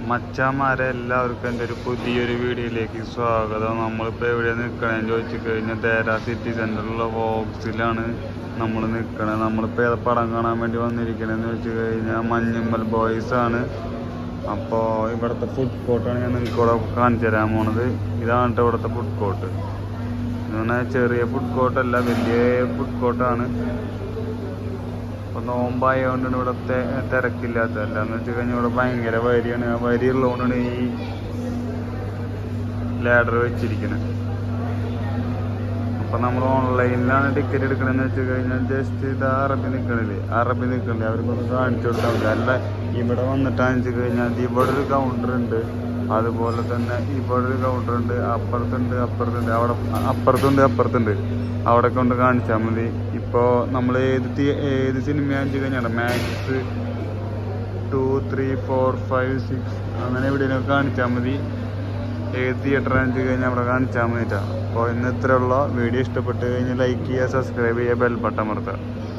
മച്ചാമാരെ എല്ലാവർക്കും എൻ്റെ ഒരു പുതിയൊരു വീഡിയോയിലേക്ക് സ്വാഗതം നമ്മളിപ്പോൾ എവിടെയാണ് നിൽക്കണേന്ന് ചോദിച്ചു കഴിഞ്ഞാൽ തേരാ സിറ്റി സെൻറ്ററിലുള്ള വോക്സിലാണ് നമ്മൾ നിൽക്കണത് നമ്മളിപ്പോൾ ഏത് പടം കാണാൻ വേണ്ടി വന്നിരിക്കണേന്ന് വെച്ച് കഴിഞ്ഞാൽ മഞ്ഞുമ്മൽ ബോയ്സ് ആണ് അപ്പോൾ ഇവിടുത്തെ ഫുഡ് കോർട്ടാണ് ഞാൻ നിങ്ങൾക്ക് ഇവിടെ കാണിച്ചു തരാൻ പോണത് ഇതാണ് ട്ടോ ഇവിടുത്തെ ഫുഡ് കോർട്ട് എന്ന് പറഞ്ഞാൽ ചെറിയ ഫുഡ് കോർട്ടല്ല വലിയ ഫുഡ് കോർട്ടാണ് ഇപ്പൊ നോമ്പായതുകൊണ്ടാണ് ഇവിടെ തെ- തിരക്കില്ലാത്തത് അല്ലാന്ന് വെച്ച് കഴിഞ്ഞാൽ ഇവിടെ ഭയങ്കര വരിയാണ് ആ വരി ഉള്ളതുകൊണ്ടാണ് ഈ ലാഡർ വെച്ചിരിക്കുന്നത് അപ്പൊ നമ്മൾ ഓൺലൈനിലാണ് ടിക്കറ്റ് എടുക്കണമെന്ന് വെച്ച് കഴിഞ്ഞാൽ ജസ്റ്റ് ഇത് അറബി നിൽക്കണില്ലേ അറബി നിൽക്കണില്ലേ അവർക്കൊന്ന് കാണിച്ചു കൊടുത്താൽ മതി അല്ല ഇവിടെ വന്നിട്ടാന്ന് വെച്ച് കഴിഞ്ഞാൽ ഇത് ഇവിടെ ഒരു കൗണ്ടർ ഉണ്ട് അതുപോലെ തന്നെ ഇവിടെ ഒരു കൗണ്ടർ ഉണ്ട് അപ്പുറത്തുണ്ട് അപ്പുറത്തുണ്ട് അവിടെ അപ്പുറത്തുണ്ട് അപ്പുറത്തുണ്ട് അവിടെ കൊണ്ട് കാണിച്ചാൽ മതി ഇപ്പോൾ നമ്മൾ ഏത് തി- ഏത് സിനിമയാന്ന് വെച്ച് കഴിഞ്ഞാൽ max two three four five six അങ്ങനെ എവിടെയെങ്കിലും കാണിച്ചാൽ മതി ഏത് തിയേറ്ററാണെന്ന് വെച്ച് കഴിഞ്ഞാൽ അവിടെ കാണിച്ചാൽ മതിട്ടാ അപ്പോൾ ഇന്ന് ഇത്രയുള്ള വീഡിയോ ഇഷ്ടപ്പെട്ട് കഴിഞ്ഞാൽ ലൈക്ക് ചെയ്യുക സബ്സ്ക്രൈബ് ചെയ്യുക ബെൽ ബട്ടൺ അമർത്തുക